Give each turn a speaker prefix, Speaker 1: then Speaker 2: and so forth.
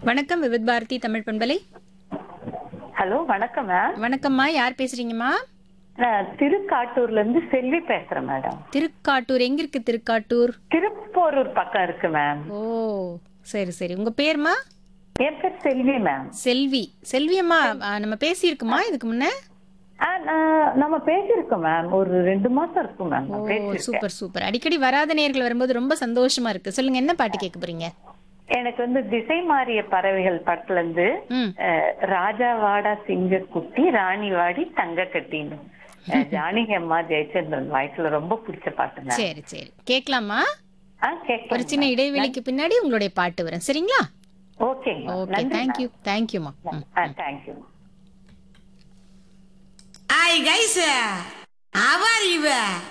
Speaker 1: வணக்கம் விவித் பாரதி தமிழ் பண்பலை
Speaker 2: ஹலோ வணக்கம் மேம்
Speaker 1: வணக்கம்மா யார் பேசுறீங்கம்மா
Speaker 2: நான் திருக்காட்டூர்ல இருந்து செல்வி பேசுறேன் மேடம்
Speaker 1: திருக்காட்டூர் எங்க இருக்கு திருக்காட்டூர்
Speaker 2: திருப்போரூர் பக்கம் இருக்கு மேம்
Speaker 1: ஓ சரி சரி உங்க பேர்மா
Speaker 2: என் பேர் செல்வி மேம்
Speaker 1: செல்வி செல்வி அம்மா ஆ, நம்ம பேசியிருக்குமா இதுக்கு முன்ன
Speaker 2: ஆ, நான் நம்ம பேசியிருக்கோம் மேம் ஒரு ரெண்டு மாசம் இருக்கும் மேம்
Speaker 1: ஓ
Speaker 2: நான் பேசியிருக்கேன்
Speaker 1: சூப்பர் சூப்பர் அடிக்கடி வராத நேர்கள் வரும்போது ரொம்ப சந்தோஷமா இருக்கு சொல்லுங்க என்ன பாட்டு கேட்க போறீங்க
Speaker 2: எனக்கு வந்து திசை மாறிய பறவைகள் படத்துல இருந்து
Speaker 1: ம்
Speaker 2: அஹ், ராஜா வாடா சிங்க குட்டி ராணி வாடி தங்க கட்டின்னு அஹ், ஜானகி அம்மா ஜெயச்சந்திரன் வாய்ஸ்ல ரொம்ப பிடிச்ச பாட்டு மேம்
Speaker 1: சரி சரி கேட்கலாமா
Speaker 2: ஆ கேட்கலாம்
Speaker 1: ஒரு சின்ன இடைவெளிக்கு பின்னாடி உங்களுடைய பாட்டு வரும் சரிங்களா
Speaker 2: ஓகேங்க
Speaker 1: ஓகே தேங்க்யூ தேங்க்யூமா ம்
Speaker 2: thank you
Speaker 3: Hi guys, how are you?